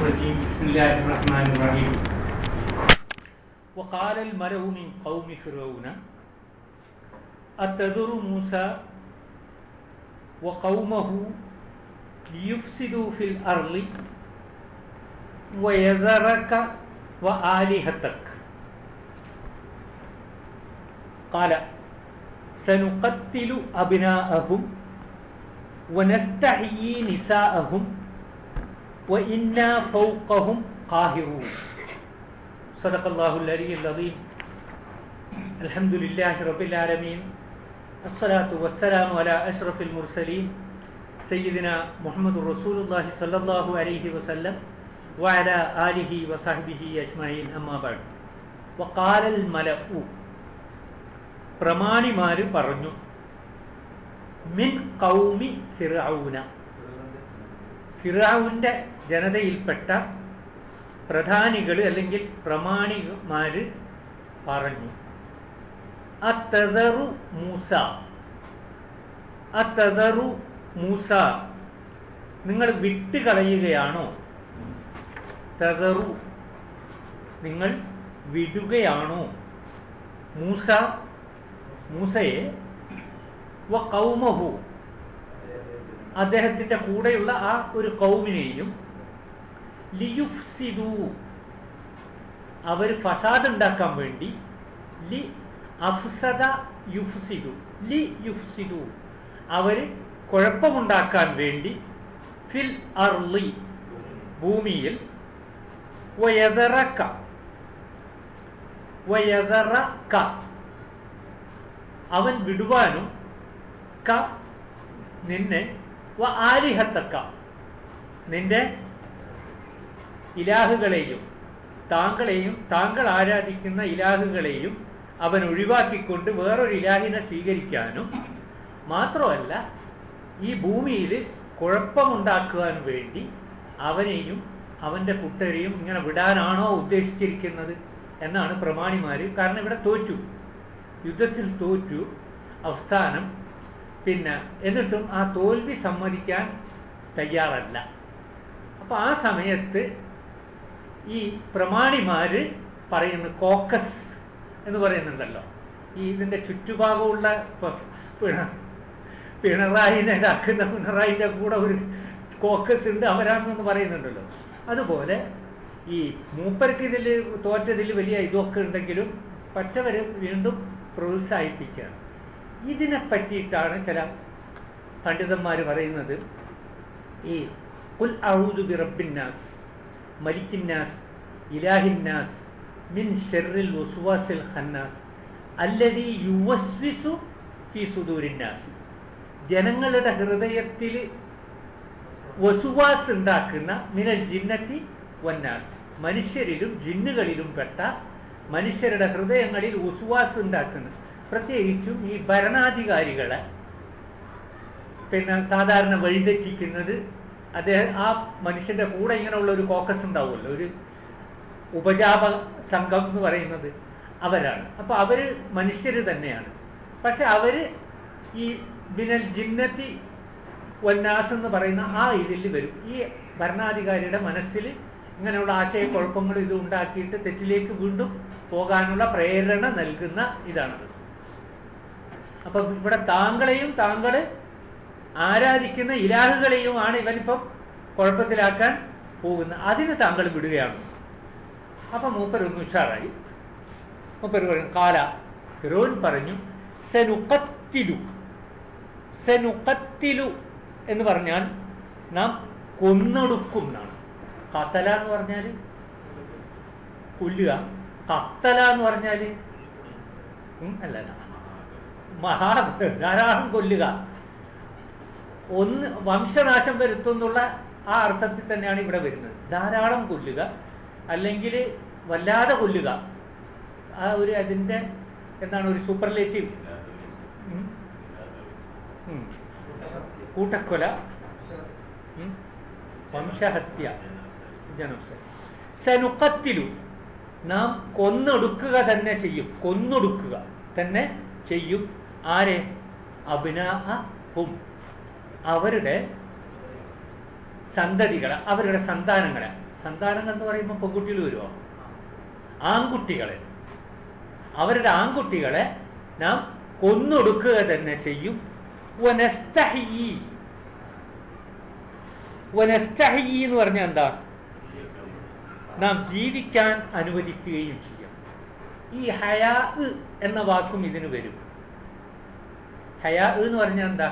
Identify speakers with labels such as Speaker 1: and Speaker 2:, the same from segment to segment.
Speaker 1: الرجيم بسم الله الرحمن الرحيم وقال الملأ من قوم فرعون أتذر موسى وقومه ليفسدوا في الأرض ويذرك وآلهتك قال سنقتل أبناءهم ونستحيي نساءهم وإنا فوقهم قاهرون صدق الله العلي العظيم الحمد لله رب العالمين الصلاة والسلام على أشرف المرسلين سيدنا محمد رسول الله صلى الله عليه وسلم وعلى آله وصحبه أجمعين أما بعد وقال الملأ പ്രമാണിമാര് പറഞ്ഞു മിൻ കൗമി ഫിറൌന ഫിറൌന്റെ ജനതയിൽപ്പെട്ട പ്രധാനികൾ അല്ലെങ്കിൽ പ്രമാണിമാര് പറഞ്ഞു അത്തതറു മൂസ അത്തതറു മൂസ നിങ്ങൾ വിട്ടുകളയുകയാണോ തതറു നിങ്ങൾ വിടുകയാണോ മൂസ മൂസയെ വ കൗമഹു അദ്ദേഹത്തിന്റെ കൂടെയുള്ള ആ ഒരു കൗമിനെയും ലിയുഫ്സിദു അവർ ഫസാദ് ഉണ്ടാക്കാൻ വേണ്ടി ലി അഫ്സദ യുഫ്സിദു ലി യുഫ്സിദു അവർ കുഴപ്പമുണ്ടാക്കാൻ വേണ്ടി ഫിൽ അർലി ഭൂമിയിൽ വയതറക്ക വയതറക്ക അവൻ വിടുവാനും ക നിന്നെ വ ആലിഹത്തക്ക നിന്റെ ഇലാഹുകളെയും താങ്കളെയും താങ്കൾ ആരാധിക്കുന്ന ഇലാഹുകളെയും അവൻ ഒഴിവാക്കിക്കൊണ്ട് വേറൊരു ഇലാഹിനെ സ്വീകരിക്കാനും മാത്രമല്ല ഈ ഭൂമിയിൽ കുഴപ്പമുണ്ടാക്കുവാൻ വേണ്ടി അവനെയും അവൻ്റെ കുട്ടരെയും ഇങ്ങനെ വിടാനാണോ ഉദ്ദേശിച്ചിരിക്കുന്നത് എന്നാണ് പ്രമാണിമാര് കാരണം ഇവിടെ തോറ്റു യുദ്ധത്തിൽ തോറ്റു അവസാനം പിന്നെ എന്നിട്ടും ആ തോൽവി സമ്മതിക്കാൻ തയ്യാറല്ല അപ്പൊ ആ സമയത്ത് ഈ പ്രമാണിമാര് പറയുന്ന കോക്കസ് എന്ന് പറയുന്നുണ്ടല്ലോ ഈ ഇതിന്റെ ചുറ്റുഭാഗമുള്ള പിണ പിണറായിനെ ഇതാക്കുന്ന പിണറായിന്റെ കൂടെ ഒരു കോക്കസ് ഉണ്ട് അവരാണെന്ന് പറയുന്നുണ്ടല്ലോ അതുപോലെ ഈ മൂപ്പർക്ക് ഇതിൽ തോറ്റതിൽ വലിയ ഇതൊക്കെ ഉണ്ടെങ്കിലും പറ്റവരെ വീണ്ടും പ്രോത്സാഹിപ്പിക്കുകയാണ് ഇതിനെ പറ്റിയിട്ടാണ് ചില പണ്ഡിതന്മാർ പറയുന്നത് ഈ കുൽ ഔദു ബി റബ്ബിന്നാസ് മലിക്കിന്നാസ് ഇലാഹിന്നാസ് മിൻ ഷെറിൽ വസുവാസിൽ ഖന്നാസ് അല്ലതി യുവസ്വിസു ഫി സുദൂരിന്നാസ് ജനങ്ങളുടെ ഹൃദയത്തിൽ വസുവാസ് ഉണ്ടാക്കുന്ന മിനൽ ജിന്നത്തി വന്നാസ് മനുഷ്യരിലും ജിന്നുകളിലും പെട്ട മനുഷ്യരുടെ ഹൃദയങ്ങളിൽ ഉസുവാസ് ഉണ്ടാക്കുന്നു പ്രത്യേകിച്ചും ഈ ഭരണാധികാരികളെ പിന്നെ സാധാരണ വഴിതെറ്റിക്കുന്നത് അദ്ദേഹം ആ മനുഷ്യന്റെ കൂടെ ഇങ്ങനെയുള്ള ഒരു കോക്കസ് ഉണ്ടാവുമല്ലോ ഒരു ഉപജാപ സംഘം എന്ന് പറയുന്നത് അവരാണ് അപ്പൊ അവര് മനുഷ്യര് തന്നെയാണ് പക്ഷെ അവര് ഈ ബിനൽ ജിന്നത്തി വന്നാസ് എന്ന് പറയുന്ന ആ ഇതിൽ വരും ഈ ഭരണാധികാരിയുടെ മനസ്സിൽ ഇങ്ങനെയുള്ള ആശയക്കുഴപ്പങ്ങൾ ഇത് ഉണ്ടാക്കിയിട്ട് തെറ്റിലേക്ക് വീണ്ടും പോകാനുള്ള പ്രേരണ നൽകുന്ന ഇതാണത് അപ്പൊ ഇവിടെ താങ്കളെയും താങ്കൾ ആരാധിക്കുന്ന ഇലാഹുകളെയുമാണ് ഇവനിപ്പം കുഴപ്പത്തിലാക്കാൻ പോകുന്നത് അതിന് താങ്കൾ വിടുകയാണ് അപ്പൊ മൂപ്പർ ഒന്ന് ഉഷാറായി മൂപ്പർ പറഞ്ഞു കാല ഫിറോൻ പറഞ്ഞു സെനുക്കത്തിലു സെനുക്കത്തിലു എന്ന് പറഞ്ഞാൽ നാം കൊന്നൊടുക്കും എന്നാണ് കത്തല എന്ന് പറഞ്ഞാൽ കൊല്ലുക കത്തല എന്ന് പറഞ്ഞാൽ അല്ല മഹാ ധാരാളം കൊല്ലുക ഒന്ന് വംശനാശം വരുത്തുന്നുള്ള ആ അർത്ഥത്തിൽ തന്നെയാണ് ഇവിടെ വരുന്നത് ധാരാളം കൊല്ലുക അല്ലെങ്കിൽ വല്ലാതെ കൊല്ലുക ആ ഒരു അതിൻ്റെ എന്താണ് ഒരു സൂപ്പർലേറ്റീവ് കൂട്ടക്കൊല വംശഹത്യ സനുക്കത്തിലു നാം കൊന്നൊടുക്കുക തന്നെ ചെയ്യും കൊന്നൊടുക്കുക തന്നെ ചെയ്യും ആരെ അഭിനാഹും അവരുടെ സന്തതികളെ അവരുടെ സന്താനങ്ങളെ സന്താനങ്ങൾ എന്ന് പറയുമ്പോൾ പെൺകുട്ടികൾ വരുമോ ആൺകുട്ടികളെ അവരുടെ ആൺകുട്ടികളെ നാം കൊന്നൊടുക്കുക തന്നെ ചെയ്യും വനസ്തഹി വനസ്തഹി എന്ന് പറഞ്ഞാൽ എന്താ നാം ജീവിക്കാൻ അനുവദിക്കുകയും ചെയ്യും ഈ ഹയാ എന്ന വാക്കും ഇതിന് വരും ഹയാ എന്ന് പറഞ്ഞാൽ എന്താ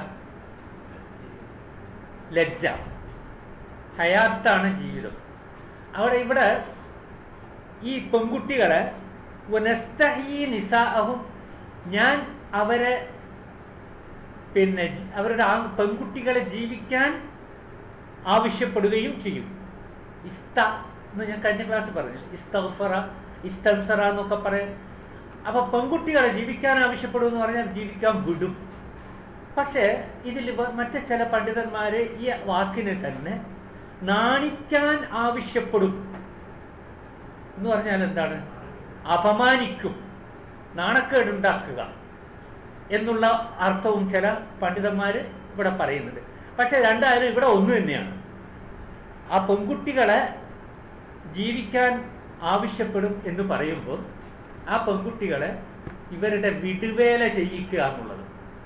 Speaker 1: ലജ്ജ ഹയാത്താണ് ജീവിതം അവിടെ ഇവിടെ ഈ പെൺകുട്ടികളെ വനസ്തഹി നിസാഹും ഞാൻ അവരെ പിന്നെ ജി- അവരുടെ ആ പെൺകുട്ടികളെ ജീവിക്കാൻ ആവശ്യപ്പെടുകയും ചെയ്യും ഇസ്ത എന്ന് ഞാൻ കഴിഞ്ഞ ക്ലാസ് പറഞ്ഞു ഇസ്തഫറ ഇസ്തൻസറ എന്നൊക്കെ പറയും അപ്പൊ പെൺകുട്ടികളെ ജീവിക്കാൻ ആവശ്യപ്പെടും എന്ന് പറഞ്ഞാൽ ജീവിക്കാൻ വിടും പക്ഷേ ഇതിൽ വ- മറ്റ് ചില പണ്ഡിതന്മാര് ഈ വാക്കിനെ തന്നെ നാണിക്കാൻ ആവശ്യപ്പെടും എന്ന് പറഞ്ഞാൽ എന്താണ് അപമാനിക്കും നാണക്കേടുണ്ടാക്കുക എന്നുള്ള അർത്ഥവും ചില പണ്ഡിതന്മാര് ഇവിടെ പറയുന്നുണ്ട് പക്ഷെ രണ്ടായാലും ഇവിടെ ഒന്ന് തന്നെയാണ് ആ പെൺകുട്ടികളെ ജീവിക്കാൻ ആവശ്യപ്പെടും എന്ന് പറയുമ്പോൾ ആ പെൺകുട്ടികളെ ഇവരുടെ വിടുവേല ചെയ്യിക്കുക എന്നുള്ളത്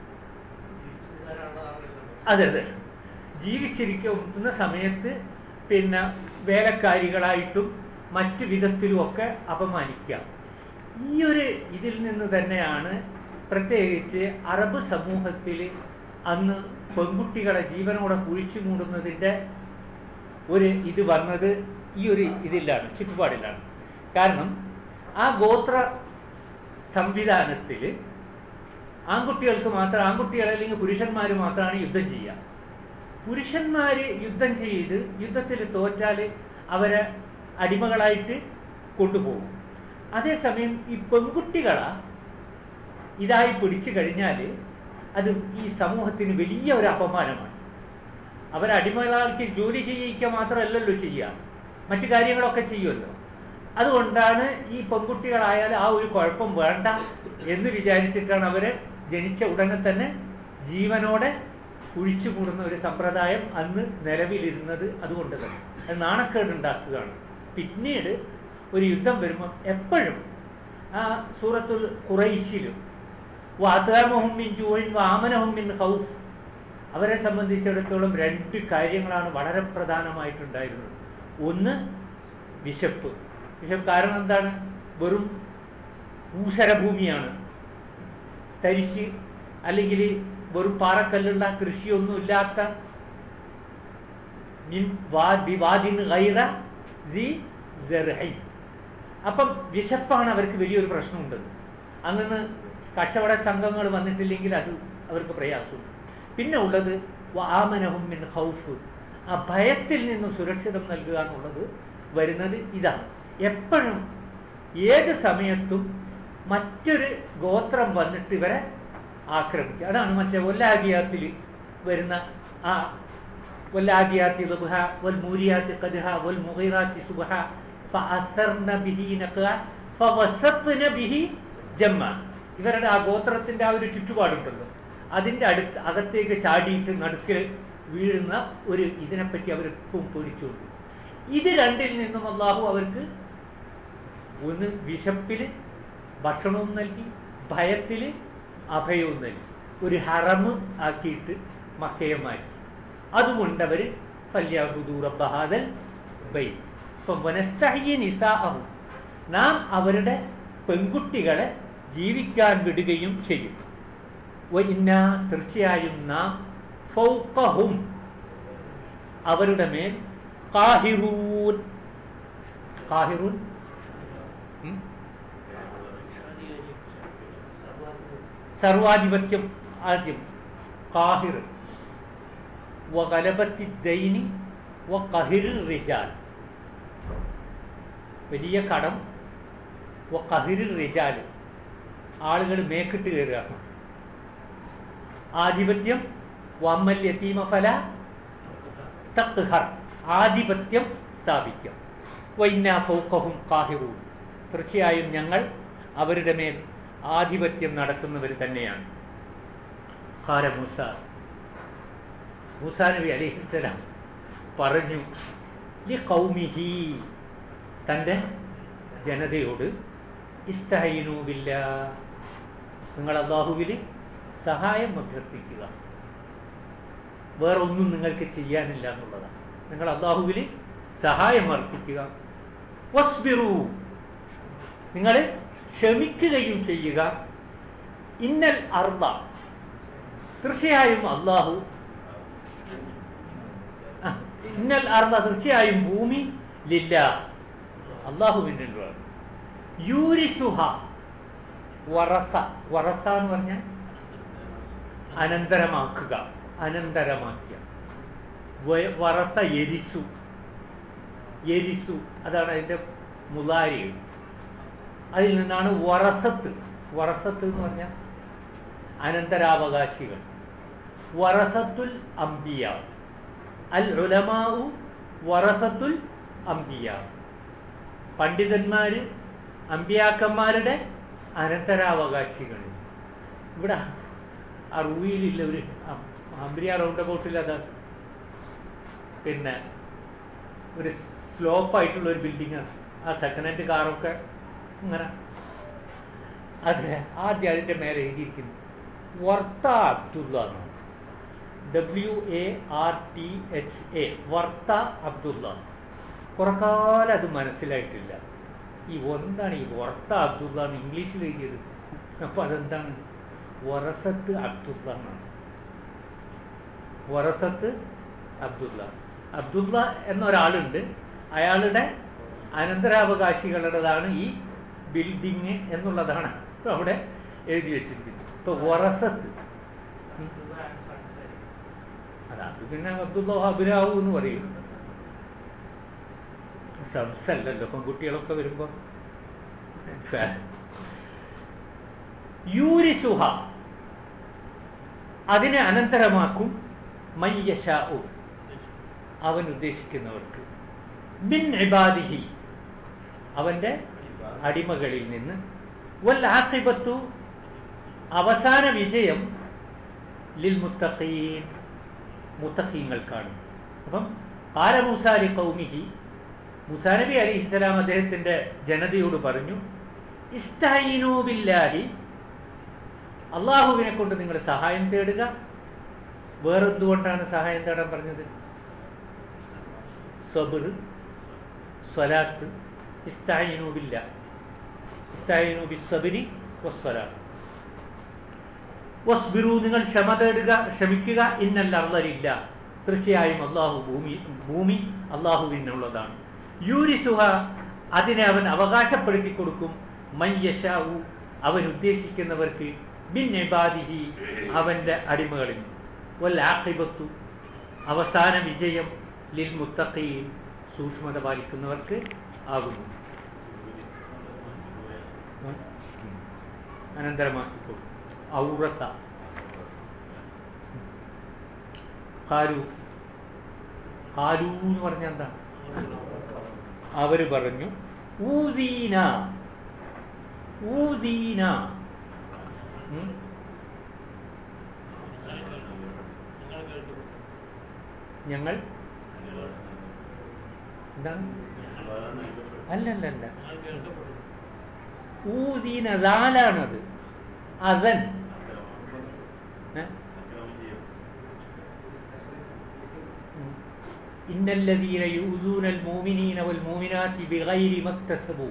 Speaker 1: അതെ അതെ ജീവിച്ചിരിക്കുന്ന സമയത്ത് പിന്നെ വേലക്കാരികളായിട്ടും മറ്റു വിധത്തിലും ഒക്കെ അപമാനിക്കുക ഈ ഒരു ഇതിൽ നിന്ന് തന്നെയാണ് പ്രത്യേകിച്ച് അറബ് സമൂഹത്തിൽ അന്ന് പെൺകുട്ടികളെ ജീവനോടെ കുഴിച്ചു മൂടുന്നതിൻ്റെ ഒരു ഇത് വന്നത് ഈ ഒരു ഇതിലാണ് ചുറ്റുപാടിലാണ് കാരണം ആ ഗോത്ര സംവിധാനത്തിൽ ആൺകുട്ടികൾക്ക് മാത്രം ആൺകുട്ടികൾ അല്ലെങ്കിൽ പുരുഷന്മാർ മാത്രമാണ് യുദ്ധം ചെയ്യുക പുരുഷന്മാർ യുദ്ധം ചെയ്ത് യുദ്ധത്തിൽ തോറ്റാൽ അവരെ അടിമകളായിട്ട് കൊണ്ടുപോകും അതേസമയം ഈ പെൺകുട്ടികളാ ഇതായി പിടിച്ചു കഴിഞ്ഞാൽ അത് ഈ സമൂഹത്തിന് വലിയ ഒരു അപമാനമാണ് അവരെ അടിമകളാക്കി ജോലി ചെയ്യിക്കുക മാത്രമല്ലല്ലോ ചെയ്യുക മറ്റു കാര്യങ്ങളൊക്കെ ചെയ്യുമല്ലോ അതുകൊണ്ടാണ് ഈ പെൺകുട്ടികളായാൽ ആ ഒരു കുഴപ്പം വേണ്ട എന്ന് വിചാരിച്ചിട്ടാണ് അവരെ ജനിച്ച ഉടനെ തന്നെ ജീവനോടെ കുഴിച്ചു കൂടുന്ന ഒരു സമ്പ്രദായം അന്ന് നിലവിലിരുന്നത് അതുകൊണ്ട് തന്നെ അത് നാണക്കേടുണ്ടാക്കുകയാണ് പിന്നീട് ഒരു യുദ്ധം വരുമ്പോൾ എപ്പോഴും ആ സൂറത്തുൽ ഖുറൈശിലും വാതാമഹും മിൻ ജൂഇൻ വാമനഹും മിൻ ഹൗഫ് അവരെ സംബന്ധിച്ചിടത്തോളം രണ്ട് കാര്യങ്ങളാണ് വളരെ പ്രധാനമായിട്ടുണ്ടായിരുന്നത് ഒന്ന് വിശപ്പ് വിശപ്പ് കാരണം എന്താണ് വെറും ഊഷരഭൂമിയാണ് തരിശ് അല്ലെങ്കിൽ വെറും പാറക്കല്ലുള്ള കൃഷിയൊന്നും ഇല്ലാത്ത മിൻ വാ- ബിവാദിൻ ഗൈറ സി സർഹൈ. അപ്പം വിശപ്പാണ് അവർക്ക് വലിയൊരു പ്രശ്നമുണ്ടെന്ന് അങ്ങനെ കച്ചവട സംഘങ്ങൾ വന്നിട്ടില്ലെങ്കിൽ അത് അവർക്ക് പ്രയാസമുണ്ട് പിന്നെ ഉള്ളത് വാമനഹും മിൻ ഹൗഫ് ആ ഭയത്തിൽ നിന്നും സുരക്ഷിതം നൽകുക എന്നുള്ളത് വരുന്നത് ഇതാണ് എപ്പോഴും ഏത് സമയത്തും മറ്റൊരു ഗോത്രം വന്നിട്ട് ഇവരെ ആക്രമിക്കുക അതാണ് മറ്റേ ഒല്ലാഗിയാത്തിൽ വരുന്ന ആ والعاديات ضبها والموريات قدها والمغيرات صبحا فأثرن به نقعا فوسطن به جمعا ഇവരുടെ ആ ഗോത്രത്തിന്റെ ആ ഒരു ചുറ്റുപാടുണ്ടല്ലോ അതിന്റെ അടുത്ത് അകത്തേക്ക് ചാടിയിട്ട് നടുക്കിൽ വീഴുന്ന ഒരു ഇതിനെപ്പറ്റി അവർ എപ്പോഴും പേടിച്ചുകൊണ്ട് ഇത് രണ്ടിൽ നിന്നും അള്ളാഹു അവർക്ക് ഒന്ന് വിശപ്പില് ഭക്ഷണവും നൽകി ഭയത്തില് അഭയവും നൽകി ഒരു ഹറമ് ആക്കിയിട്ട് മക്കയെ മാറ്റി അതുകൊണ്ട് അവർ ഫല്യാബുദൂറബഹാദൽ ബൈ ഇപ്പം വനസ്തഹ്യ നിസാഅഹും നാം അവരുടെ പെൺകുട്ടികളെ ജീവിക്കാൻ വിടുകയും ചെയ്യും വ ഇന്നാ തീർച്ചയായും നാം ഫൗഖഹും അവരുടെ മേൽ കാഹിറൂൻ കാഹിറൂൻ ഉം? സർവാധിപത്യം ആദ്യം കാഹിർ വകലബത്തി ദൈനി വ കഹിറിൽ റിജാൽ വലിയ കടം വ കഹിറിൽ റിജാൽ ആളുകൾ മേക്കിട്ട് കയറുക ആധിപത്യം വമ്മൽ യതീമ ഫല തഖ്ഹർ ആധിപത്യം സ്ഥാപിക്കും വൈന്ന ഫൗഖഹും കാഹിറൂൻ തീർച്ചയായും ഞങ്ങൾ അവരുടെ മേൽ ആധിപത്യം നടത്തുന്നവർ തന്നെയാണ് ഖാല മൂസ മൂസാ നബി അലൈഹിസ്സലാം പറഞ്ഞു ലി കൗമിഹി തൻ്റെ ജനതയോട് ഇസ്തഹീനൂബില്ല നിങ്ങൾ അള്ളാഹുവിൽ സഹായം അഭ്യർത്ഥിക്കുക വേറൊന്നും നിങ്ങൾക്ക് ചെയ്യാനില്ല എന്നുള്ളതാണ് നിങ്ങൾ അള്ളാഹുവിൽ സഹായം അർത്ഥിക്കുക വസ്ബിറു നിങ്ങൾ ക്ഷമിക്കുകയും ചെയ്യുക ഇന്നൽ അർദ തീർച്ചയായും അള്ളാഹു ആ, ഇന്നൽ അർദ തീർച്ചയായും ഭൂമി ലില്ല അള്ളാഹുവിനുള്ളതാണ് യൂരിസുഹ വറസ വറസ എന്ന് പറഞ്ഞാൽ അനന്തരമാക്കുക അനന്തരമാക്കിയ വ- വറസ എരിസു എരിസു അതാണ് അതിൻ്റെ മുതാരി അതിൽ നിന്നാണ് വറസത്ത് വറസത്ത് എന്ന് പറഞ്ഞാൽ അനന്തരാവകാശികൾ വറസത്തുൽ അംബിയ അൽ ഉലമാഉ വറസത്തുൽ അംബിയ പണ്ഡിതന്മാര് അമ്പിയാക്കന്മാരുടെ അനന്തരാവകാശികൾ ഇവിടെ ആ റൂയിലില്ല ഒരു അമ്പിയ റൗണ്ട് അബൌട്ടിൽ അത് പിന്നെ ഒരു സ്ലോപ്പായിട്ടുള്ള ഒരു ബിൽഡിങ്ങാണ് ആ സെക്കൻഡ് ഹാൻഡ് കാറൊക്കെ ഇങ്ങനെ അതെ ആദ്യം അതിൻ്റെ മേലെ എഴുതിയിരിക്കുന്നു വർത്ത അബ്ദുള്ള എന്നാണ് W A R T H A Wartha Abdulla കുറക്കാലം അത് മനസ്സിലായിട്ടില്ല ഈ എന്താണ് ഈ വർത്ത അബ്ദുള്ള എന്ന് ഇംഗ്ലീഷിൽ എഴുതിയത് അപ്പോൾ അതെന്താണ് വറസത്ത് അബ്ദുള്ള എന്നാണ് വറസത്ത് അബ്ദുള്ള അബ്ദുള്ള എന്നൊരാളുണ്ട് അയാളുടെ അനന്തരാവകാശികളുടേതാണ് ഈ ബിൽഡിങ് എന്നുള്ളതാണ് അവിടെ എഴുതി വെച്ചിരിക്കുന്നത് ഇപ്പൊ വറസത്ത് ഉം. അല്ല അത് പിന്നെ അബ്ദുള്ള അബുരാവു എന്ന് പറയും സംസല്ലല്ലോ പെൺകുട്ടികളൊക്കെ വരുമ്പോ യൂരിസുഹ അതിനെ അനന്തരമാക്കും മയ്യശാഉ അവൻ ഉദ്ദേശിക്കുന്നവർക്ക് ബിൻ ഇബാദിഹി അവന്റെ അടിമകളിൽ നിന്ന് വൽ ആഖിബത്തു അവസാന വിജയം ലിൽ മുത്തഖീൻ മുത്തഖീങ്ങൾക്കാണ് അപ്പം കാല മൂസാലി കൗമിഹി മുസാ നബി അലിഹിസ്സലാം അദ്ദേഹത്തിന്റെ ജനതയോട് പറഞ്ഞു ഇസ്തഈനൂ ബില്ലാഹി അള്ളാഹുവിനെ കൊണ്ട് നിങ്ങൾ സഹായം തേടുക വേറെന്തുകൊണ്ടാണ് സഹായം തേടാൻ പറഞ്ഞത് സബർ സ്വലാത്ത് ഇസ്തായിനു ബില്ല ഇസ്തായിനു ബിസ്സബരി വസ്വലാത്ത് വസ്ബിറു നിങ്ങൾ ക്ഷമ തേടുക ക്ഷമിക്കുക ഇന്നല്ല അള്ളലില്ല തീർച്ചയായും അള്ളാഹു ഭൂമി ഭൂമി അള്ളാഹുവിനുള്ളതാണ് യൂരിസുഹ അതിനെ അവൻ അവകാശപ്പെടുത്തി കൊടുക്കും മയ്യഷാവു അവൻ ഉദ്ദേശിക്കുന്നവർക്ക് ബിൻ ഇബാദിഹി അവന്റെ അടിമകളിൽ വൽ ആഖിബത്തു അവസാന വിജയം ലിൽ മുത്തഖീൻ സൂക്ഷ്മത പാലിക്കുന്നവർക്ക് ആകുന്നു ഉം. അനന്തരമാക്കിക്കോളൂ ഔറസ ഹാരു ഹാരു എന്ന് പറഞ്ഞ എന്താ അവര് പറഞ്ഞു ഊദീന ഊദീന ഉം. ഞങ്ങൾ എന്താണ് അല്ലല്ലല്ല ഊദീന ദാലാണത് അതൻ ഏ? إن الذين يؤذون المؤمنين والمؤمنات بغير ما اكتسبوا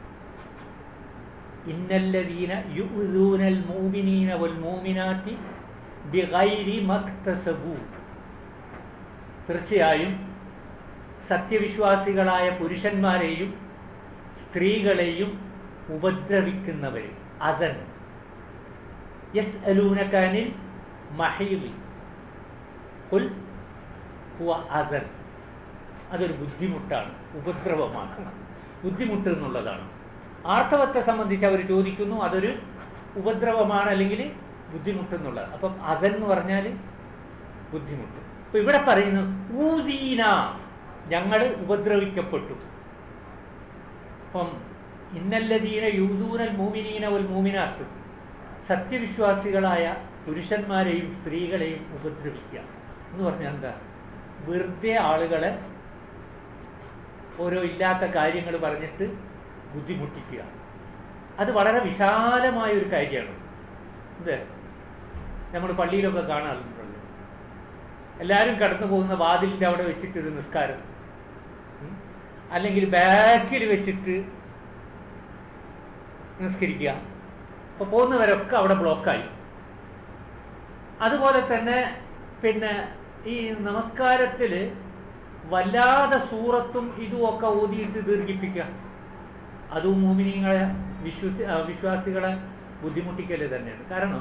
Speaker 1: إن الذين يؤذون المؤمنين والمؤمنات بغير ما اكتسبوا തീർച്ചയായും സത്യവിശ്വാസികളായ പുരുഷന്മാരെയും സ്ത്രീകളെയും ഉപദ്രവിക്കുന്നവർ അതൻ യസ് അലൂനക്കാനിൽ മഹീലി കുൽ ഹുവ അതൻ അതൊരു ബുദ്ധിമുട്ടാണ് ഉപദ്രവമാണ് ബുദ്ധിമുട്ട് എന്നുള്ളതാണ് ആർത്തവത്തെ സംബന്ധിച്ച് അവർ ചോദിക്കുന്നു അതൊരു ഉപദ്രവമാണ് അല്ലെങ്കിൽ ബുദ്ധിമുട്ട് എന്നുള്ളത് അപ്പം അതെന്ന് പറഞ്ഞാൽ ബുദ്ധിമുട്ട് അപ്പൊ ഇവിടെ പറയുന്നു ഊദീന ഞങ്ങൾ ഉപദ്രവിക്കപ്പെട്ടു അപ്പം ഇന്നല്ലദീന യൂദൂനൽ മൂമിനീന വൽ മൂമിനാത്ത് സത്യവിശ്വാസികളായ പുരുഷന്മാരെയും സ്ത്രീകളെയും ഉപദ്രവിക്കുക എന്ന് പറഞ്ഞാൽ എന്താ വെറുതെ ആളുകളെ ഓരോ ഇല്ലാത്ത കാര്യങ്ങൾ പറഞ്ഞിട്ട് ബുദ്ധിമുട്ടിക്കുക അത് വളരെ വിശാലമായ ഒരു കാര്യമാണ് ഇത് നമ്മൾ പള്ളിയിലൊക്കെ കാണാറുണ്ടല്ലോ എല്ലാവരും കടന്നു പോകുന്ന വാതിലിൻ്റെ അവിടെ വെച്ചിട്ട് ഒരു നിസ്കാരം ഉം. അല്ലെങ്കിൽ ബാക്കിൽ വെച്ചിട്ട് നിസ്കരിക്കുക അപ്പോൾ പോകുന്നവരൊക്കെ അവിടെ ബ്ലോക്കായി അതുപോലെ തന്നെ പിന്നെ ഈ നമസ്കാരത്തിൽ വല്ലാതെ സൂറത്തും ഇതും ഒക്കെ ഓതിയിട്ട് ദീർഘിപ്പിക്കുക അതും മോമിനിങ്ങളെ വിശ്വസി ആ, വിശ്വാസികളെ ബുദ്ധിമുട്ടിക്കല് തന്നെയാണ് കാരണം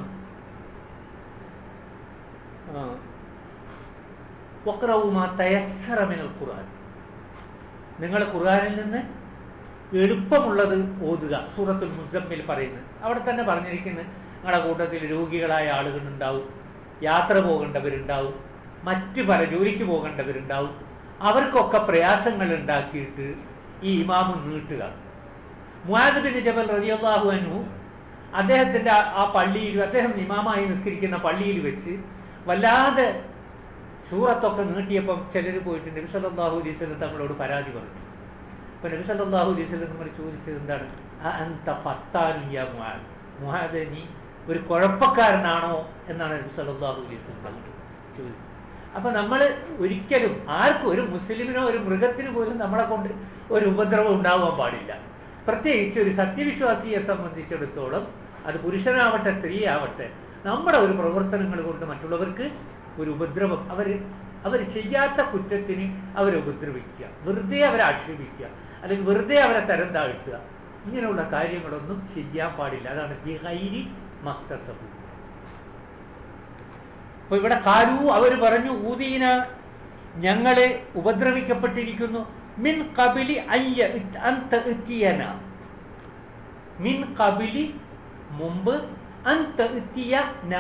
Speaker 1: വക്രവുമാ തയസ്സറമിനൽ ഖുർആൻ നിങ്ങൾ ഖുർആനിൽ നിന്ന് എളുപ്പമുള്ളത് ഓതുക സൂറത്തുൽ മുസമ്മിൽ പറയുന്നത് അവിടെ തന്നെ പറഞ്ഞിരിക്കുന്നത് നിങ്ങളുടെ കൂട്ടത്തിൽ രോഗികളായ ആളുകളുണ്ടാവും യാത്ര പോകേണ്ടവരുണ്ടാവും മറ്റു പല ജോലിക്ക് പോകേണ്ടവരുണ്ടാവും അവർക്കൊക്കെ പ്രയാസങ്ങൾ ഉണ്ടാക്കിയിട്ട് ഈ ഇമാമ് നീട്ടുക മുഹാദ് ബിൻ ജബൽ റളിയല്ലാഹു അൻഹു അദ്ദേഹത്തിന്റെ ആ- ആ പള്ളിയിൽ അദ്ദേഹം ഇമാമായി നിസ്കരിക്കുന്ന പള്ളിയിൽ വെച്ച് വല്ലാതെ സൂറത്തൊക്കെ നീട്ടിയപ്പം ചിലർ പോയിട്ട് നബി സല്ലല്ലാഹു അലൈഹി വസല്ലം തങ്ങളോട് പരാതി പറഞ്ഞു അപ്പൊ നബി സല്ലല്ലാഹു അലൈഹി വസല്ലം നമ്മൾ ചോദിച്ചത് എന്താണ് "അ അൻത ഫത്താനു യാ മുആദ് മുആദ് നീ ഒരു കുഴപ്പക്കാരനാണോ എന്നാണ് നബി സല്ലല്ലാഹു അലൈഹി വസല്ലം തങ്ങളോട് ചോദിച്ചത് അപ്പൊ നമ്മൾ ഒരിക്കലും ആർക്കും ഒരു മുസ്ലിമിനോ ഒരു മൃഗത്തിന് പോലും നമ്മളെ കൊണ്ട് ഒരു ഉപദ്രവം ഉണ്ടാവാൻ പാടില്ല പ്രത്യേകിച്ച് ഒരു സത്യവിശ്വാസിയെ സംബന്ധിച്ചിടത്തോളം അത് പുരുഷനാവട്ടെ സ്ത്രീ ആവട്ടെ നമ്മുടെ ഒരു പ്രവർത്തനങ്ങൾ കൊണ്ട് മറ്റുള്ളവർക്ക് ഒരു ഉപദ്രവം അവർ അവർ ചെയ്യാത്ത കുറ്റത്തിന് അവരെ ഉപദ്രവിക്കുക വെറുതെ അവരെ ആക്ഷേപിക്കുക അല്ലെങ്കിൽ വെറുതെ അവരെ തരം താഴ്ത്തുക ഇങ്ങനെയുള്ള കാര്യങ്ങളൊന്നും ചെയ്യാൻ പാടില്ല അതാണ് ബിഹൈരി മക്തസബു അപ്പൊ ഇവിടെ കാലു അവർ പറഞ്ഞു ഊദീന ഞങ്ങളെ ഉപദ്രവിക്കപ്പെട്ടിരിക്കുന്നു മിൻ കബിലി അയ്യ ഇത് അന്ത ഇത്തിയന മിൻ കബിലി മുമ്പ് അന്ത ഇത്തിയ നാ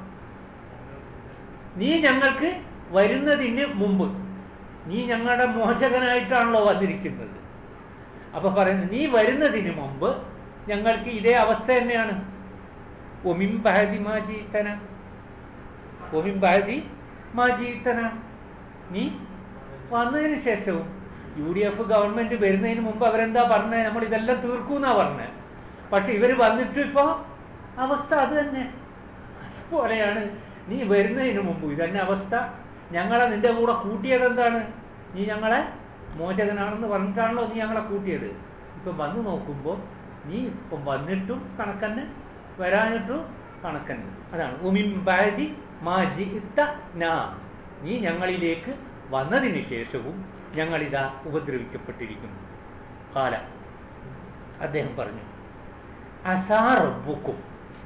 Speaker 1: നീ ഞങ്ങൾക്ക് വരുന്നതിന് മുമ്പ് നീ ഞങ്ങളുടെ മോചകനായിട്ടാണല്ലോ വന്നിരിക്കുന്നത് അപ്പൊ പറയുന്നത് നീ വരുന്നതിന് മുമ്പ് ഞങ്ങൾക്ക് ഇതേ അവസ്ഥ തന്നെയാണ് ഒമിൻ ബഹദി മാജീത്തന ഒമിൻ ബഹദി മാജീത്തന നീ വന്നതിന് ശേഷവും യു ഡി എഫ് ഗവൺമെന്റ് വരുന്നതിന് മുമ്പ് അവരെന്താ പറഞ്ഞത് നമ്മൾ ഇതെല്ലാം തീർക്കൂന്നാ പറഞ്ഞത് പക്ഷെ ഇവര് വന്നിട്ടും ഇപ്പോ അവസ്ഥ അത് തന്നെ അതുപോലെയാണ് നീ വരുന്നതിന് മുമ്പ് ഇതന്നെ അവസ്ഥ ഞങ്ങളെ നിന്റെ കൂടെ കൂട്ടിയത് എന്താണ് നീ ഞങ്ങളെ മോചകനാണെന്ന് പറഞ്ഞിട്ടാണല്ലോ നീ ഞങ്ങളെ കൂട്ടിയത് ഇപ്പം വന്നു നോക്കുമ്പോൾ നീ ഇപ്പം വന്നിട്ടും കണക്കന്നെ വരാനിട്ടും കണക്കന്നെ അതാണ് ഉമിംബാദി മാജി ഇത്ത നാ നീ ഞങ്ങളിലേക്ക് വന്നതിന് ശേഷവും ഞങ്ങളിതാ ഉപദ്രവിക്കപ്പെട്ടിരിക്കുന്നു കാല അദ്ദേഹം പറഞ്ഞു അസാ റബ്ബുക്കും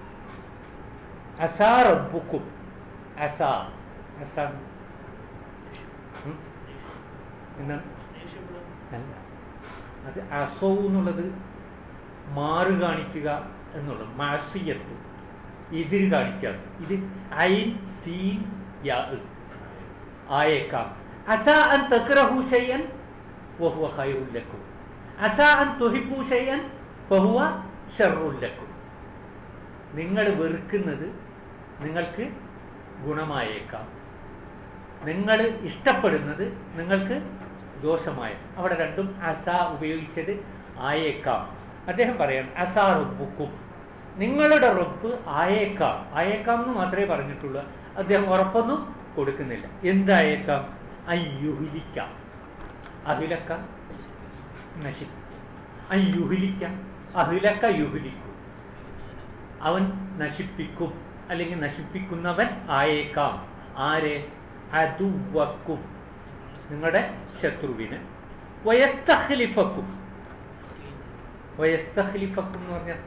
Speaker 1: അസാ റബ്ബുക്കും അസാ അസാ ഉം? എന്താണ് അല്ല അത് അസോ എന്നുള്ളത് മാറ് കാണിക്കുക എന്നുള്ളത് മാസിയത്ത് എതിര് കാണിക്കുക ഇത് ഐൻ സീൻ യാ ഇ. ആയേക്കാം അസ അൻ തക്റഹു ഷൈഅൻ വഹുവ ഖൈറുൽ ലക്കും അസ അൻ തുഹിബ്ബു ഷൈഅൻ വഹുവ ഷർറുൽ ലക്കും നിങ്ങൾ വെറുക്കുന്നത് നിങ്ങൾക്ക് ഗുണമായേക്കാം നിങ്ങൾ ഇഷ്ടപ്പെടുന്നത് നിങ്ങൾക്ക് ദോഷമായ അവിടെ രണ്ടും അസ ഉപയോഗിച്ചത് ആയേക്കാം അദ്ദേഹം പറയാം അസാ റബ്ബുക്കും നിങ്ങളുടെ റബ്ബ് ആയേക്കാം ആയേക്കാം എന്ന് മാത്രമേ പറഞ്ഞിട്ടുള്ളൂ അദ്ദേഹം ഉറപ്പൊന്നും കൊടുക്കുന്നില്ല എന്തായേക്കാം അയ്യുഹിലിക്കാം അഹിലക്ക നശിപ്പിക്കും അയ്യുഹിലിക്കാം അഹിലക്ക യുഹിലിക്കും അവൻ നശിപ്പിക്കും അല്ലെങ്കിൽ നശിപ്പിക്കുന്നവൻ ആയേക്കാം ആരെ അതുവക്കും നിങ്ങളുടെ ശത്രുവിന് വയസ്തഹ്ലിഫക്കും വയസ്തഹ്ലിഫക്കും എന്ന് പറഞ്ഞാൽ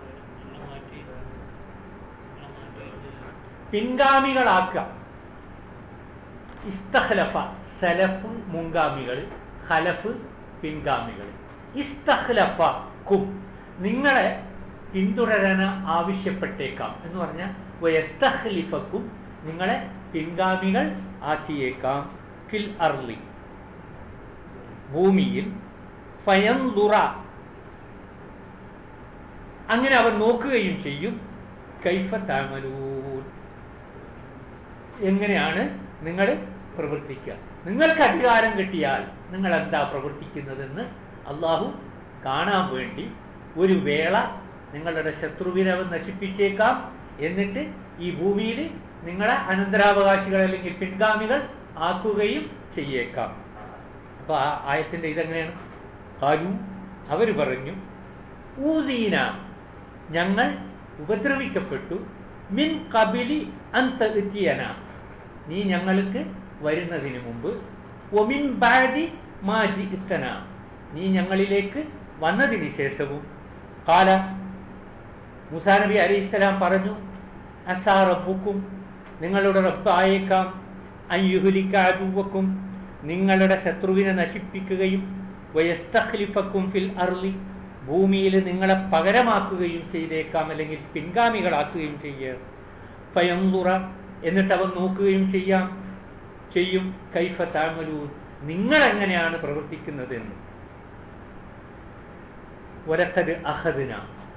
Speaker 1: പിൻഗാമികളാക്കുക ഇസ്തഹ്ലഫ സലഫ് മുൻഗാമികൾ ഖലഫ് പിൻഗാമികൾ ഇസ്തഹ്ലഫ കും നിങ്ങളെ പിന്തുടരാൻ ആവശ്യപ്പെട്ടേക്കാം എന്ന് പറഞ്ഞാൽ വയസ്തഹ്ലിഫക്കും നിങ്ങളെ പിൻഗാമികൾ ആക്കിയേക്കാം ഫിൽ അർലി ഭൂമിയിൽ ഫയന്തുറ അങ്ങനെ അവൻ നോക്കുകയും ചെയ്യും കൈഫ താമരൂൻ എങ്ങനെയാണ് നിങ്ങൾ പ്രവർത്തിക്കുക നിങ്ങൾക്ക് അധികാരം കിട്ടിയാൽ നിങ്ങൾ എന്താ പ്രവർത്തിക്കുന്നതെന്ന് അള്ളാഹു കാണാൻ വേണ്ടി ഒരു വേള നിങ്ങളുടെ ശത്രുവിനെ അവൻ നശിപ്പിച്ചേക്കാം എന്നിട്ട് ഈ ഭൂമിയിൽ നിങ്ങളെ അനന്തരാവകാശികൾ അല്ലെങ്കിൽ പിൻഗാമികൾ ആക്കുകയും ചെയ്യേക്കാം അപ്പൊ ആ ആയത്തിന്റെ ഇതെങ്ങനെയാണ് കാലു അവർ പറഞ്ഞു ഊദീന ഞങ്ങൾ ഉപദ്രവിക്കപ്പെട്ടു മിൻ കബിലി അന്തന നീ ഞങ്ങൾക്ക് വരുന്നതിന് മുമ്പ് ഒമിൻ ബാദി മാജി ഇത്തന നീ ഞങ്ങളിലേക്ക് വന്നതിന് ശേഷവും കാല മുസാ നബി അലൈഹിസ്സലാം പറഞ്ഞു അസാ റബ്ബുക്കും നിങ്ങളുടെ റബ്ബ് ആയേക്കാം അയ്യുഹുലിക്കാതുവക്കും നിങ്ങളുടെ ശത്രുവിനെ നശിപ്പിക്കുകയും വയസ്തഖ്ലിഫക്കും ഫിൽ അർലി ഭൂമിയിൽ നിങ്ങളെ പകരമാക്കുകയും ചെയ്തേക്കാം അല്ലെങ്കിൽ പിൻഗാമികളാക്കുകയും ചെയ്യുക ഫയന്തുറ എന്നിട്ട് അവൻ നോക്കുകയും ചെയ്യാം ചെയ്യും കൈഫ താമലൂ നിങ്ങൾ എങ്ങനെയാണ് പ്രവർത്തിക്കുന്നതെന്ന് ഒലക്കത് അഹദിന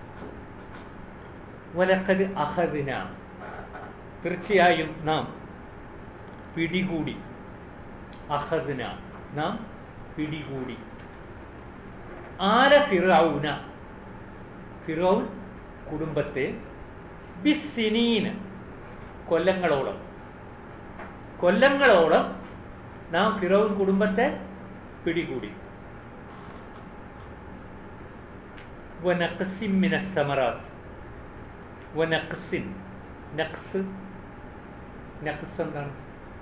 Speaker 1: ഒലക്കത് അഹദിന തീർച്ചയായും നാം പിടികൂടി അഹദിന നാം പിടികൂടി ആല ഫിറൌന ഫിറൌൻ കുടുംബത്തെ ബിസിനീന് കൊല്ലങ്ങളോളം കൊല്ലങ്ങളോളം നാം ഫിറൌൻ കുടുംബത്തെ പിടികൂടി വനഖസിൻ മിന സമറാത്ത് വനഖസിൻ നഖ്സ് നഖ്സ് എന്താണ്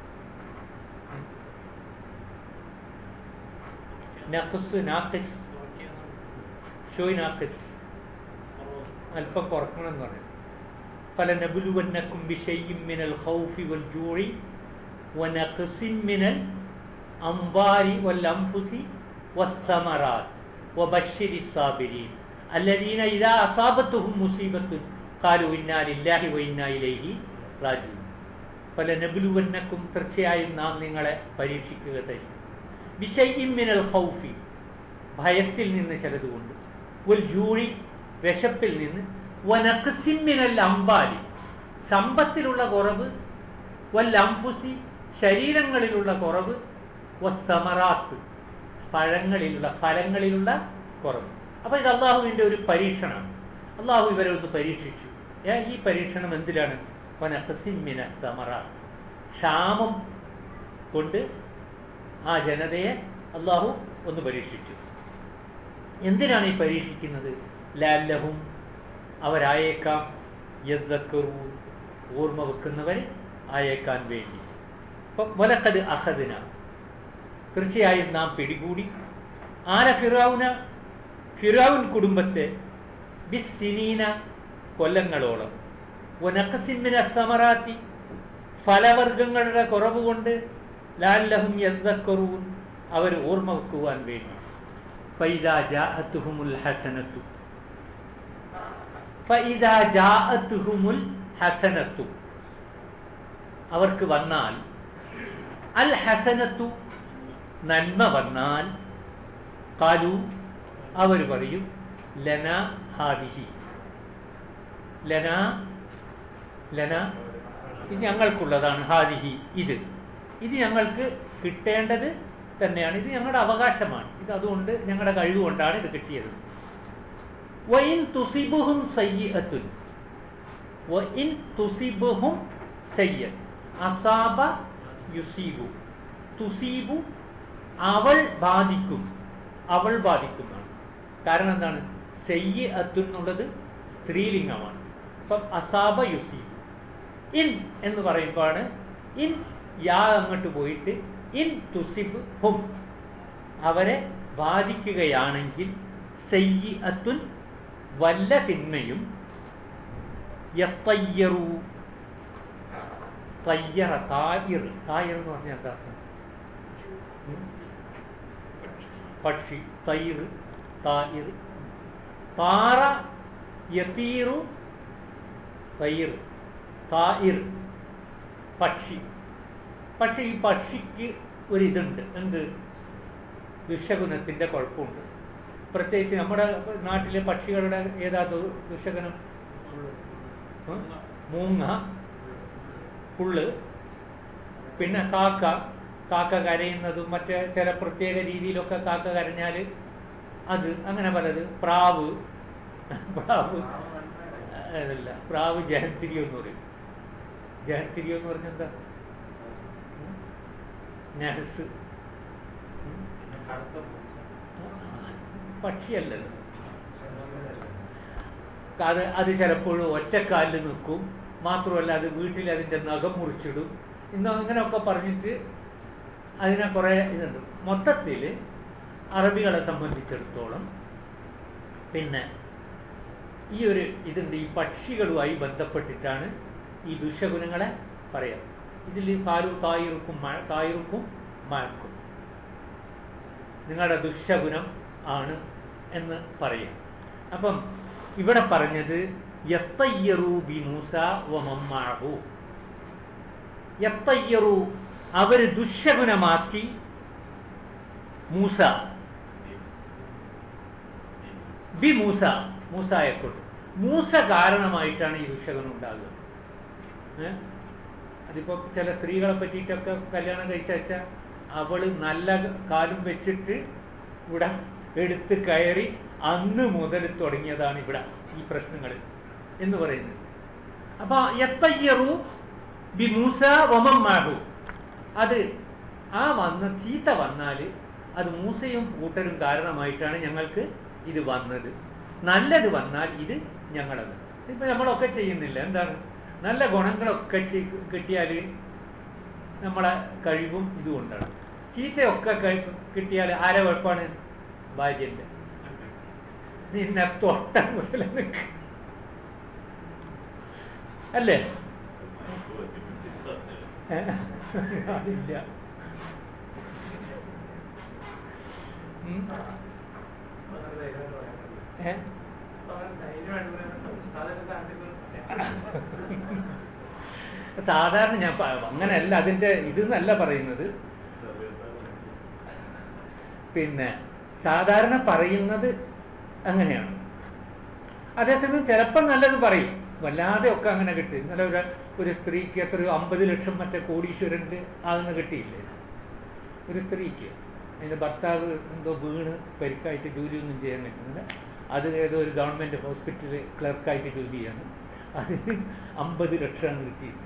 Speaker 1: നഖ്സ് നാഖിസ് ഷോയ് നാഖിസ് അല്പം കുറക്കണം എന്ന് പറഞ്ഞു പല നബുലുവന്നക്കും ബിഷയ്യും മിനൽ ഖൗഫി വൽ ജൂഇ വനഖസിൻ മിനൽ അംബാരി വൽ അംഫുസി വസ്സമറാത്ത് وبشر الصابرين الذين إذا أصابتهم مصيبة قالوا إنا لله وإنا إليه راجعون فلنبلونكم തീർച്ചയായും നാം നിങ്ങളെ പരീക്ഷിക്കുക തന്നെ ബിഷയ്യിൻ മിനൽ ഖൗഫി ഭയത്തിൽ നിന്ന് ചിലതുകൊണ്ട് ഒരു ജൂഴി വിശപ്പിൽ നിന്ന് വനഖസിൻ മിനൽ അംബാലി സമ്പത്തിലുള്ള കുറവ് വൽ അംഫുസി ശരീരങ്ങളിലുള്ള കുറവ് വസ്തമറാത്ത് പഴങ്ങളിലുള്ള ഫലങ്ങളിലുള്ള കുറവ് അപ്പൊ ഇത് അള്ളാഹുവിന്റെ ഒരു പരീക്ഷണമാണ് അള്ളാഹു ഇവരെ ഒന്ന് പരീക്ഷിച്ചു ഏ, ഈ പരീക്ഷണം എന്തിനാണ് വനഖസിമ്മിന തമറ ക്ഷാമം കൊണ്ട് ആ ജനതയെ അള്ളാഹു ഒന്ന് പരീക്ഷിച്ചു എന്തിനാണ് ഈ പരീക്ഷിക്കുന്നത് ലാല്ലഹും അവരായേക്കാം യദ്ദക്കറൂ ഓർമ്മ വെക്കുന്നവർ ആയേക്കാൻ വേണ്ടി അപ്പം വലക്കത് അഹദിന തീർച്ചയായും നാം പിടികൂടി ആര ഫിറാവുന ഫിറാവുൻ കുടുംബത്തെ ബിസ്സിനീന കൊല്ലങ്ങളോളം വനക്കസിമിന സമറാത്തി ഫലവർഗങ്ങളുടെ കുറവ് കൊണ്ട് ലാല്ലഹും യദ്ദക്കറൂൻ അവർ ഓർമ്മ വെക്കുവാൻ വേണ്ടി ഫൈദാ ജാഅത്തുഹുമുൽ ഹസനത്തു ഫൈദാ ജാഅത്തുഹുമുൽ ഹസനത്തു അവർക്ക് വന്നാൽ അൽ ഹസനത്തു നന്മ വന്നാൽ കാലു അവർ പറയും ലന ഹാദിഹി ലന ലന ഇത് ഞങ്ങൾക്കുള്ളതാണ് ഹാദിഹി ഇത് ഇത് ഞങ്ങൾക്ക് കിട്ടേണ്ടത് തന്നെയാണ് ഇത് ഞങ്ങളുടെ അവകാശമാണ് ഇത് അതുകൊണ്ട് ഞങ്ങളുടെ കഴിവ് കൊണ്ടാണ് ഇത് കിട്ടിയത് വൈൻ തുസിബുഹും സയ്യത്തുൻ വൈൻ തുസിബുഹും സയ്യ അസാബ യുസീബു തുസീബു അവൾ ബാധിക്കും അവൾ ബാധിക്കുന്നതാണ് കാരണം എന്താണ് സെയ്യ് അത്തു എന്നുള്ളത് സ്ത്രീലിംഗമാണ് അപ്പം അസാബ യുസീബു ഇൻ എന്ന് പറയുമ്പോഴാണ് ഇൻ യാ അങ്ങോട്ട് പോയിട്ട് ഇൻ തുസിബ് ഹും അവരെ ബാധിക്കുകയാണെങ്കിൽ സെയ്യ് അത്തുൻ വല്ല തിന്മയും യത്തയ്യറൂ തയ്യറ തായിർ തായിർ എന്ന് പറഞ്ഞാൽ എന്താ അർത്ഥം ഉം? പക്ഷി തൈർ തായിർ താറ യതീറു തൈർ തായിർ പക്ഷി പക്ഷെ ഈ പക്ഷിക്ക് ഒരിതുണ്ട് എന്ത് ദുശകുനത്തിൻ്റെ കുഴപ്പമുണ്ട് പ്രത്യേകിച്ച് നമ്മുടെ നാട്ടിലെ പക്ഷികളുടെ ഏതാ ദു- ദുശകുനം ഉം? മൂങ്ങ പുള്ള് പിന്നെ കാക്ക കാക്ക കരയുന്നതും മറ്റേ ചില പ്രത്യേക രീതിയിലൊക്കെ കാക്ക കരഞ്ഞാൽ അത് അങ്ങനെ പലത് പ്രാവ് പ്രാവ് അതല്ല പ്രാവ് ജഹത്തിരിയോ എന്ന് പറയും ജഹത്തിരിയോ എന്ന് പറഞ്ഞ എന്താ നഹസ് പക്ഷിയല്ലല്ലോ അത് അത് ചിലപ്പോഴും ഒറ്റക്കാലിൽ നിൽക്കും മാത്രമല്ല അത് വീട്ടിൽ അതിൻ്റെ നഖം മുറിച്ചിടും ഇന്ന് അങ്ങനെയൊക്കെ പറഞ്ഞിട്ട് അതിനെ കുറേ ഇതുണ്ട് മൊത്തത്തിൽ അറബികളെ സംബന്ധിച്ചിടത്തോളം പിന്നെ ഈ ഒരു ഇതുണ്ട് ഈ പക്ഷികളുമായി ബന്ധപ്പെട്ടിട്ടാണ് ഈ ദുശഗുണങ്ങളെ പറയാം ഇതിൽ പാലു തായിറുക്കും മഴ തായിറുക്കും മഴക്കും നിങ്ങളുടെ ദുശഗുണം ആണ് എന്ന് പറയാം അപ്പം ഇവിടെ പറഞ്ഞത് യത്തയ്യറു ബി മൂസ വമമ്മാഹു യത്തയ്യറു അവർ ദുശഗുണമാക്കി മൂസ ബി മൂസ മൂസായെ കൊണ്ട് മൂസ കാരണമായിട്ടാണ് ഈ ദുശഗുണം ഉണ്ടാകുക ഏ? അതിപ്പോ ചില സ്ത്രീകളെ പറ്റിയിട്ടൊക്കെ കല്യാണം കഴിച്ച വെച്ചാൽ അവള് നല്ല കാലും വെച്ചിട്ട് ഇവിടെ എടുത്ത് കയറി അന്ന് മുതൽ തുടങ്ങിയതാണ് ഇവിടെ ഈ പ്രശ്നങ്ങൾ എന്ന് പറയുന്നത് അപ്പൊ എത്തയ്യറു ബി മൂസ വമമ്മാഹു അത് ആ വന്ന ചീത്ത വന്നാൽ അത് മൂസയും കൂട്ടരും കാരണമായിട്ടാണ് ഞങ്ങൾക്ക് ഇത് വന്നത് നല്ലത് വന്നാൽ ഇത് ഞങ്ങളത് ഇപ്പൊ നമ്മളൊക്കെ ചെയ്യുന്നില്ല എന്താണ് നല്ല ഗുണങ്ങളൊക്കെ ചെയ്- കിട്ടിയാൽ നമ്മളെ കഴിവും ഇതുകൊണ്ടാണ് ചീത്തയൊക്കെ കഴി- കിട്ടിയാൽ ആരെ കുഴപ്പമാണ് ഭാര്യന്റെ നിന്നെ തൊട്ട മുതൽ നിക്ക്. അല്ലേ ഏ? അതില്ല ഉം. ഏ? സാധാരണ ഞാൻ പ- അങ്ങനെയല്ല അതിന്റെ ഇതെന്നല്ല പറയുന്നത് പിന്നെ സാധാരണ പറയുന്നത് അങ്ങനെയാണ് അതേസമയം ചിലപ്പോൾ നല്ലത് പറയും വല്ലാതെ ഒക്കെ അങ്ങനെ കിട്ടി ഇന്നലെ ഒരു ഒരു സ്ത്രീക്ക് എത്രയോ അമ്പത് ലക്ഷം മറ്റേ കോടീശ്വരൻ്റെ ആകുന്ന കിട്ടിയില്ലേ ഒരു സ്ത്രീക്ക് അതിൻ്റെ ഭർത്താവ് എന്തോ വീണ് പരിക്കായിട്ട് ജോലിയൊന്നും ചെയ്യാൻ പറ്റുന്നില്ല അത് ഏതോ ഒരു ഗവൺമെൻറ് ഹോസ്പിറ്റലിൽ ക്ലർക്കായിട്ട് ജോലി ചെയ്യാണ് അതിന് അമ്പത് ലക്ഷമാണ് കിട്ടിയില്ല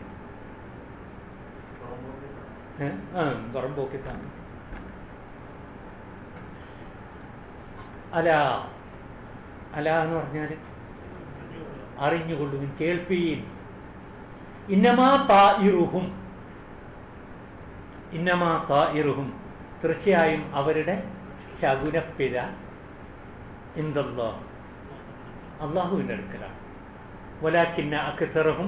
Speaker 1: ഏ? ആ തുറമ്പോക്കി താമസിക്കും അല അല എന്ന് പറഞ്ഞാൽ അറിഞ്ഞുകൊള്ളുവിൻ കേൾപ്പീൻ ഇന്നമാ തായിറുഹും ഇന്നമാ തായിറുഹും തീർച്ചയായും അവരുടെ ശകുനപ്പിഴ എന്തല്ലോ അള്ളാഹുവിൻ്റെ അടുക്കലാണ് വലാക്കിന്ന അക്സറഹും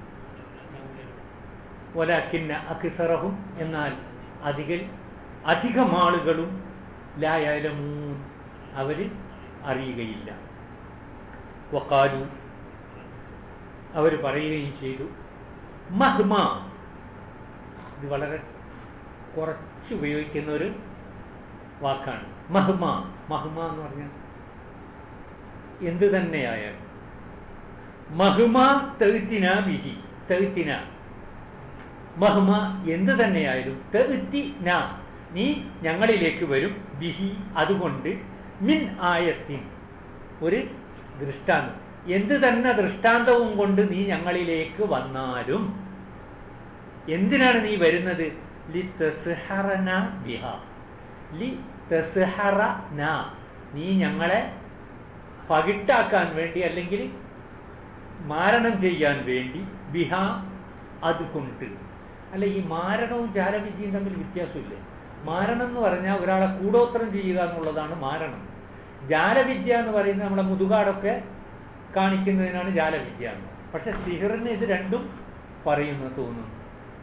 Speaker 1: വലാക്കിന്ന അക്സറഹും എന്നാൽ അധികം അധികം ആളുകളും ലായാലമൂൻ അവർ അറിയുകയില്ല വക്കാലു അവർ പറയുകയും ചെയ്തു മഹ്മ ഇത് വളരെ കുറച്ച് ഉപയോഗിക്കുന്ന ഒരു വാക്കാണ് മഹ്മ മഹ്മ എന്ന് പറഞ്ഞാൽ എന്ത് തന്നെയായാലും മഹ്മ തെഴുത്തിന ബിഹി തെഴുത്തിന മഹ്മ എന്ത് തന്നെയായാലും തെഴുത്തിന നീ ഞങ്ങളിലേക്ക് വരും ബിഹി അതുകൊണ്ട് മിൻ ആയത്തിൻ ഒരു ദൃഷ്ടാന്തം എന്ത് തന്നെ ദൃഷ്ടാന്തവും കൊണ്ട് നീ ഞങ്ങളിലേക്ക് വന്നാലും എന്തിനാണ് നീ വരുന്നത് ലി തസ്ഹറന ബിഹ ലി തസ്ഹറന നീ ഞങ്ങളെ പകിട്ടാക്കാൻ വേണ്ടി അല്ലെങ്കിൽ മാരണം ചെയ്യാൻ വേണ്ടി ബിഹ അതുകൊണ്ട് അല്ല ഈ മാരണവും ജാലവിദ്യയും തമ്മിൽ വ്യത്യാസമില്ലേ മാരണം എന്ന് പറഞ്ഞാൽ ഒരാളെ കൂടോത്രം ചെയ്യുക എന്നുള്ളതാണ് മാരണം ജാലവിദ്യ എന്ന് പറയുന്നത് നമ്മുടെ മുതുകാടൊക്കെ കാണിക്കുന്നതിനാണ് ജാലവിദ്യ എന്ന് പക്ഷെ സിഹറിന് ഇത് രണ്ടും പറയുന്നു തോന്നുന്നു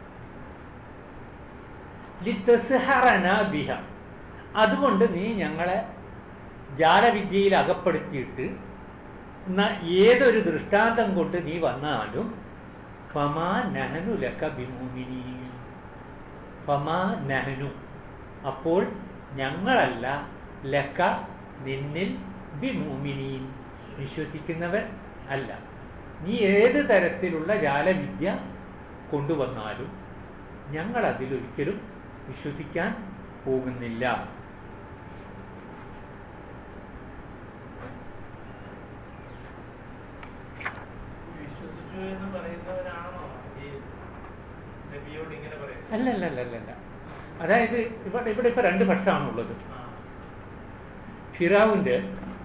Speaker 1: ലിത്തസ്ഹറന ബിഹ അതുകൊണ്ട് നീ ഞങ്ങളെ ജാലവിദ്യയിൽ അകപ്പെടുത്തിയിട്ട് ന- ഏതൊരു ദൃഷ്ടാന്തം കൊണ്ട് നീ വന്നാലും ഫമാ നഹനു ലക്ക ബിമൂമിനി ഫമാ നഹനു അപ്പോൾ ഞങ്ങളല്ല ലക്ക നിന്നിൽ ബിമൂമിനീൻ വിശ്വസിക്കുന്നവൻ അല്ല നീ ഏത് തരത്തിലുള്ള ജാലവിദ്യ കൊണ്ടുവന്നാലും ഞങ്ങൾ അതിലൊരിക്കലും വിശ്വസിക്കാൻ പോകുന്നില്ല
Speaker 2: വിശ്വസിച്ചു എന്ന് പറയുന്നവരാണോ ഈ നബിയോട് ഇങ്ങനെ പറയുന്നത്
Speaker 1: അല്ല അല്ല അല്ല അല്ല അല്ല അതായത് ഇവിടെ ഇവിടെ ഇപ്പൊ രണ്ട് പക്ഷമാണുള്ളത്
Speaker 2: ആ.
Speaker 1: ഫിറാവിൻ്റെ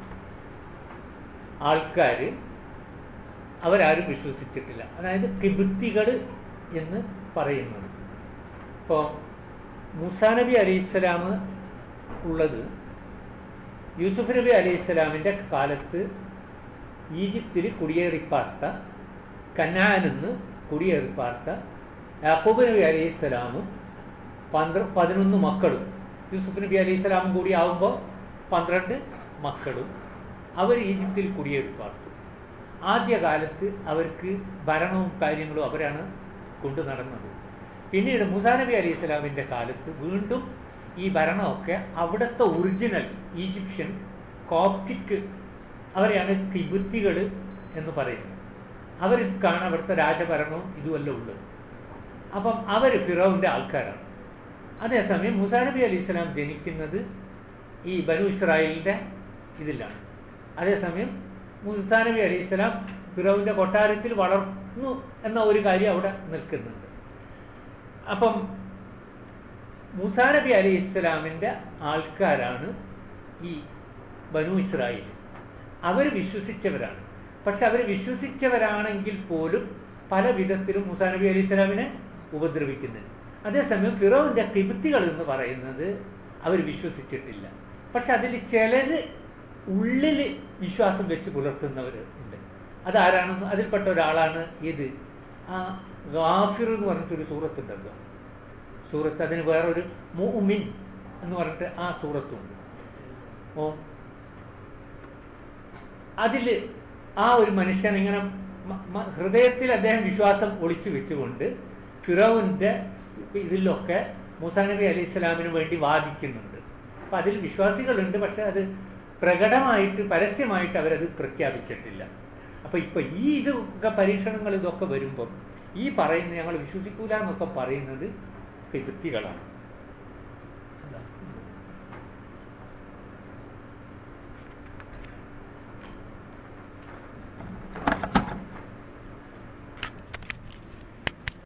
Speaker 1: ആൾക്കാർ അവരാരും വിശ്വസിച്ചിട്ടില്ല അതായത് കിബുത്തികൾ എന്ന് പറയുന്നത് ഇപ്പോൾ മൂസാ നബി അലൈഹിസ്സലാം ഉള്ളത് യൂസുഫ് നബി അലൈഹിസ്സലാമിൻ്റെ കാലത്ത് ഈജിപ്തിൽ കുടിയേറിപ്പാർത്ത കന്നാനെന്ന് കുടിയേറിപ്പാർത്ത യാക്കൂബ് നബി അലൈഹിസ്സലാമും പന്ത്ര പതിനൊന്ന് മക്കളും യൂസുഫ് നബി അലൈഹിസ്സലാമും കൂടി ആവുമ്പോൾ പന്ത്രണ്ട് മക്കളും അവർ ഈജിപ്തിൽ കുടിയേറിപ്പാർത്തു ആദ്യകാലത്ത് അവർക്ക് ഭരണവും കാര്യങ്ങളും അവരാണ് കൊണ്ടു നടന്നത് പിന്നീട് മുസാ നബി അലൈഹി സ്വലാമിൻ്റെ കാലത്ത് വീണ്ടും ഈ ഭരണമൊക്കെ അവിടുത്തെ ഒറിജിനൽ ഈജിപ്ഷ്യൻ കോപ്റ്റിക് അവരെയാണ് കിബുത്തികൾ എന്ന് പറയുന്നത് അവർക്കാണ് അവിടുത്തെ രാജഭരണവും ഇതുമല്ല ഉള്ളത് അപ്പം അവർ ഫിറോവിൻ്റെ ആൾക്കാരാണ് അതേസമയം മുസാ നബി അലൈഹി സ്വലാം ജനിക്കുന്നത് ഈ ബനു ഇസ്രായേലിൻ്റെ ഇതിലാണ് അതേസമയം മുസാ നബി അലൈഹി സ്വലാം ഫിറോവിൻ്റെ കൊട്ടാരത്തിൽ വളർന്നു എന്ന ഒരു കാര്യം അവിടെ നിൽക്കുന്നുണ്ട് അപ്പം മുസാ നബി അലൈഹി ഇസ്ലാമിൻ്റെ ആൾക്കാരാണ് ഈ ബനു ഇസ്രായേൽ അവർ വിശ്വസിച്ചവരാണ് പക്ഷെ അവർ വിശ്വസിച്ചവരാണെങ്കിൽ പോലും പല വിധത്തിലും മുസാ നബി അലൈഹി ഇസ്ലാമിനെ ഉപദ്രവിക്കുന്നുണ്ട് അതേസമയം ഫിറോവിൻ്റെ കിബുത്തികൾ എന്ന് പറയുന്നത് അവർ വിശ്വസിച്ചിട്ടില്ല പക്ഷെ അതിൽ ചിലർ ഉള്ളിൽ വിശ്വാസം വെച്ച് പുലർത്തുന്നവർ ഉണ്ട് അതാരാണെന്ന് അതിൽപ്പെട്ട ഒരാളാണ് ഇത് ആ ഗാഫിർ എന്ന് പറഞ്ഞിട്ടൊരു സൂറത്തുണ്ടല്ലോ സൂറത്ത് അതിന് വേറൊരു മുഅ്മിൻ എന്ന് പറഞ്ഞിട്ട് ആ സൂറത്തുണ്ട് ഓ അതിൽ ആ ഒരു മനുഷ്യൻ ഇങ്ങനെ മ- മ- ഹൃദയത്തിൽ അദ്ദേഹം വിശ്വാസം ഒളിച്ചു വെച്ചുകൊണ്ട് ഫിറോവിൻ്റെ ഇതിലൊക്കെ മൂസാ നബി അലൈഹി സ്വലാമിന് വേണ്ടി വാദിക്കുന്നുണ്ട് അപ്പം അതിൽ വിശ്വാസികളുണ്ട് പക്ഷെ അത് പ്രകടമായിട്ട് പരസ്യമായിട്ട് അവരത് പ്രഖ്യാപിച്ചിട്ടില്ല അപ്പം ഇപ്പം ഈ ഇതൊക്കെ പരീക്ഷണങ്ങൾ ഇതൊക്കെ വരുമ്പം ഈ പറയുന്ന ഞങ്ങൾ വിശ്വസിക്കൂല എന്നൊക്കെ പറയുന്നത് വ്യക്തികളാണ്